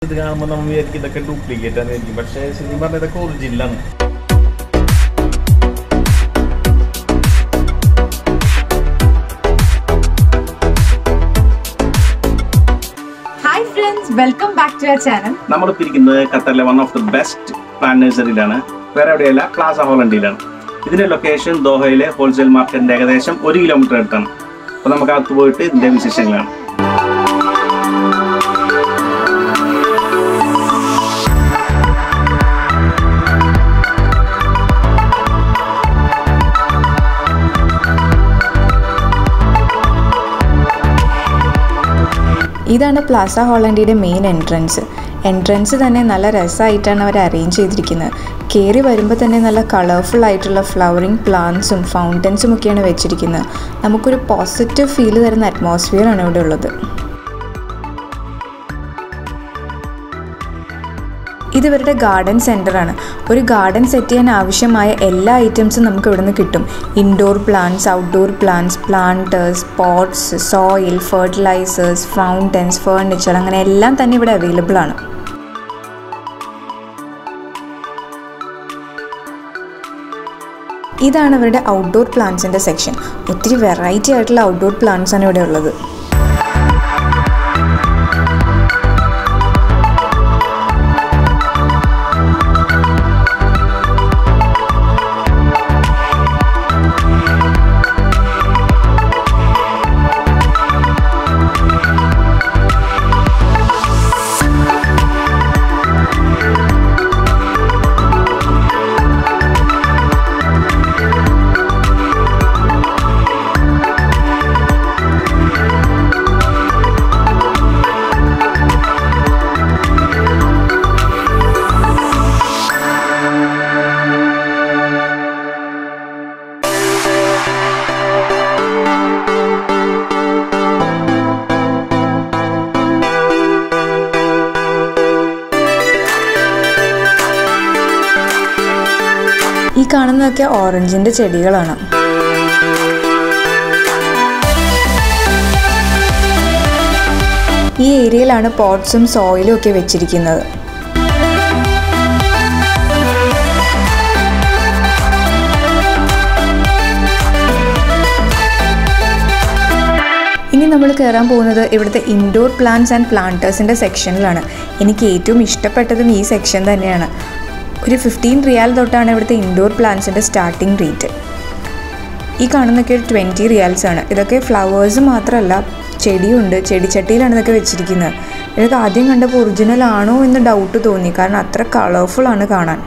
ഇത് കാണുമ്പോൾ നമ്മൾ വിചാരിക്കും ഇതൊക്കെ ഡ്യൂപ്ലിക്കേറ്റ് ആണ് വിചാരിക്കും പക്ഷേ ശരിക്കും പറഞ്ഞാൽ ഇതൊക്കെ ഒറിജിനലാണ് hi friends welcome back to our channel നമ്മളിപ്പോൾ ഇരിക്കുന്നത് ഖത്തറിലെ one of the best plant നഴ്സറിയിലാണ് വേറെ എവിടെയല്ല പ്ലാസ ഹോളണ്ടിയിലാണ് ഇതിന്റെ ലൊക്കേഷൻ ദോഹയിലെ ഹോൾസെയിൽ മാർക്കറ്റിന്റെ ഏകദേശം ഒരു കിലോമീറ്റർ അടുത്താണ് അപ്പോൾ നമുക്ക് അകത്ത് പോയിട്ട് ഇതിന്റെ വിശേഷങ്ങളാണ് ഇതാണ് പ്ലാസ ഹോളണ്ടിയുടെ മെയിൻ എൻട്രൻസ് എൻട്രൻസ് തന്നെ നല്ല രസമായിട്ടാണ് അവർ അറേഞ്ച് ചെയ്തിരിക്കുന്നത് കയറി വരുമ്പോൾ തന്നെ നല്ല കളർഫുൾ ആയിട്ടുള്ള ഫ്ലവറിങ് പ്ലാന്റ്സും ഫൗണ്ടൻസും ഒക്കെയാണ് വെച്ചിരിക്കുന്നത് നമുക്കൊരു പോസിറ്റീവ് ഫീൽ തരുന്ന അറ്റ്മോസ്ഫിയർ ആണ് ഇവിടെ ഉള്ളത് ഇത് ഇവരുടെ ഗാർഡൻ സെൻ്ററാണ് ഒരു ഗാർഡൻ സെറ്റ് ചെയ്യാൻ ആവശ്യമായ എല്ലാ ഐറ്റംസും നമുക്ക് ഇവിടുന്ന് കിട്ടും indoor plants outdoor plants planters pots soil fertilisers fountains furniture അങ്ങനെ എല്ലാം തന്നെ ഇവിടെ അവൈലബിൾ ആണ് ഇതാണ് ഇവരുടെ ഔട്ട്ഡോർ പ്ലാന്റ്സിൻ്റെ സെക്ഷൻ ഒത്തിരി വെറൈറ്റി ആയിട്ടുള്ള ഔട്ട്ഡോർ പ്ലാന്റ്സ് ആണ് ഇവിടെ ഉള്ളത് ഈ കാണുന്നതൊക്കെ ഓറഞ്ചിൻ്റെ ചെടികളാണ് ഈ ഏരിയയിലാണ് പോട്ട്സും സോയിലും ഒക്കെ വെച്ചിരിക്കുന്നത് ഇനി നമ്മൾ കയറാൻ പോകുന്നത് ഇവിടുത്തെ ഇൻഡോർ പ്ലാന്റ്സ് ആൻഡ് പ്ലാന്റേഴ്സിൻ്റെ സെക്ഷനിലാണ് എനിക്ക് ഏറ്റവും ഇഷ്ടപ്പെട്ടതും ഈ സെക്ഷൻ തന്നെയാണ് ഒരു ഫിഫ്റ്റീൻ റിയാൽ തൊട്ടാണ് ഇവിടുത്തെ ഇൻഡോർ പ്ലാന്റ്സിൻ്റെ സ്റ്റാർട്ടിംഗ് റേറ്റ് ഈ കാണുന്നൊക്കെ ഒരു ട്വൻറ്റി റിയാൽസ് ആണ് ഇതൊക്കെ ഫ്ലവേഴ്സ് മാത്രമല്ല ചെടിയുണ്ട് ചെടിച്ചട്ടിയിലാണ് ഇതൊക്കെ വെച്ചിരിക്കുന്നത് ഇതൊക്കെ ആദ്യം കണ്ടപ്പോൾ ഒറിജിനൽ ആണോ എന്ന് ഡൗട്ട് തോന്നി കാരണം അത്ര കളർഫുൾ ആണ് കാണാൻ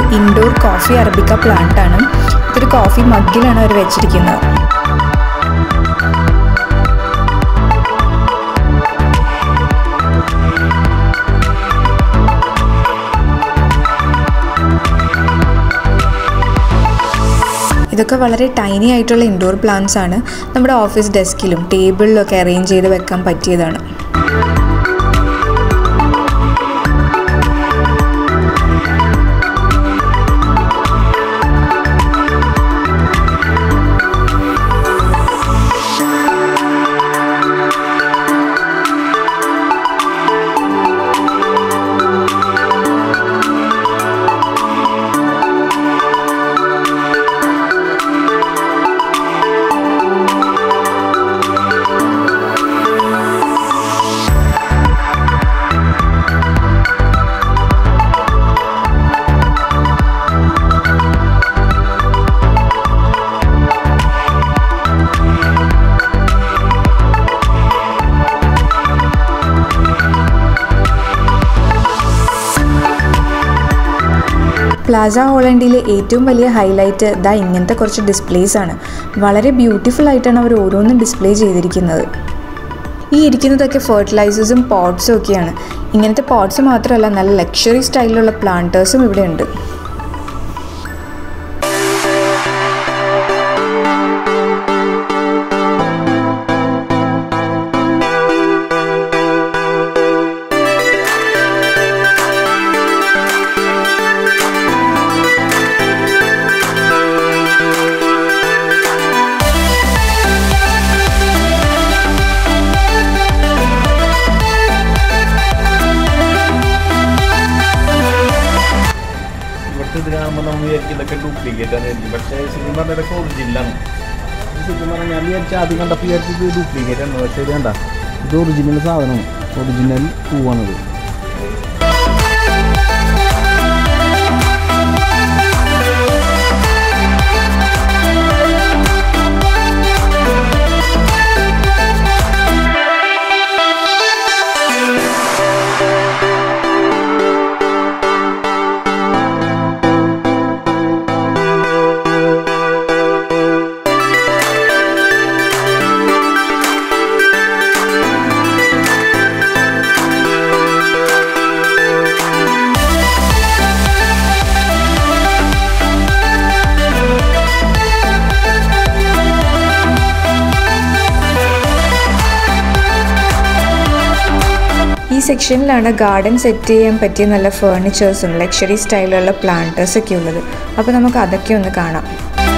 ഇൻഡോർ കോഫി അറബിക്ക പ്ലാന്റ് ആണ് ഇതൊരു കോഫി മഗ്ഗിലാണ് അവർ വെച്ചിരിക്കുന്നത് ഇതൊക്കെ വളരെ ടൈനി ആയിട്ടുള്ള ഇൻഡോർ പ്ലാന്റ്സ് ആണ് നമ്മുടെ ഓഫീസ് ഡെസ്കിലും ടേബിളിലും ഒക്കെ അറേഞ്ച് ചെയ്ത് വെക്കാൻ പറ്റിയതാണ് പ്ലാസ ഹോളണ്ടിയിലെ ഏറ്റവും വലിയ ഹൈലൈറ്റ് ദാ ഇങ്ങനത്തെ കുറച്ച് ഡിസ്പ്ലേസ് ആണ് വളരെ ബ്യൂട്ടിഫുൾ ആയിട്ടാണ് അവർ ഓരോന്നും ഡിസ്പ്ലേ ചെയ്തിരിക്കുന്നത് ഈ ഇരിക്കുന്നതൊക്കെ ഫെർട്ടിലൈസേഴ്സും പോട്ട്സും ഒക്കെയാണ് ഇങ്ങനത്തെ പോട്ട്സ് മാത്രമല്ല നല്ല ലക്ഷറി സ്റ്റൈലിലുള്ള പ്ലാന്റേഴ്സും ഇവിടെ ഉണ്ട് ഇവിടുത്തെ ഇത് കാണുമ്പോൾ നമ്മൾ വിചാരിക്കും ഇതൊക്കെ ഡ്യൂപ്ലിക്കേറ്റ് ആണ് വിചാരിക്കും പക്ഷേ ശരിക്കും പറഞ്ഞാൽ ഇതൊക്കെ ഒറിജിനലാണ് ശരിക്കും പറഞ്ഞാൽ ഞാൻ വിചാരിച്ച ആദ്യം കണ്ടപ്പോൾ വിചാരിച്ചത് ഇത് ഡ്യൂപ്ലിക്കേറ്റ് ആണ് പക്ഷേ ഇത് കണ്ട ഇത് ഒറിജിനൽ സാധനമാണ് ഒറിജിനൽ പൂവാണിത് ഈ സെക്ഷനിലാണ് ഗാർഡൻ സെറ്റ് ചെയ്യാൻ പറ്റിയ നല്ല ഫേർണിച്ചേഴ്സും ലക്ഷറി സ്റ്റൈലുള്ള പ്ലാന്റേഴ്സ് ഒക്കെ ഉള്ളത് അപ്പോൾ നമുക്ക് അതൊക്കെ ഒന്ന് കാണാം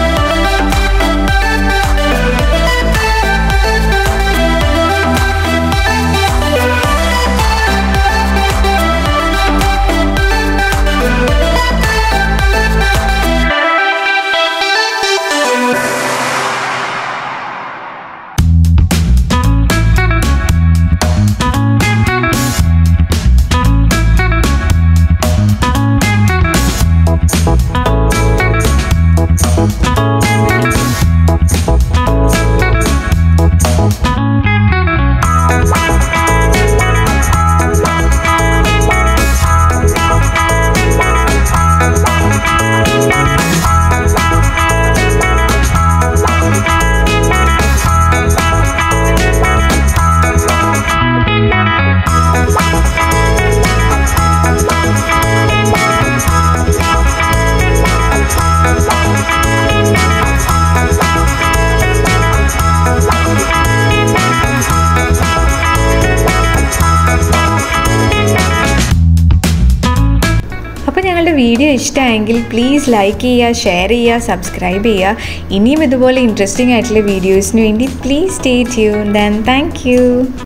അപ്പോൾ ഞങ്ങളുടെ വീഡിയോ ഇഷ്ടമായെങ്കിൽ പ്ലീസ് ലൈക്ക് ചെയ്യുക ഷെയർ ചെയ്യുക സബ്സ്ക്രൈബ് ചെയ്യുക ഇനിയും ഇതുപോലെ ഇൻട്രസ്റ്റിംഗ് ആയിട്ടുള്ള വീഡിയോസിന് വേണ്ടി please stay tune then thank U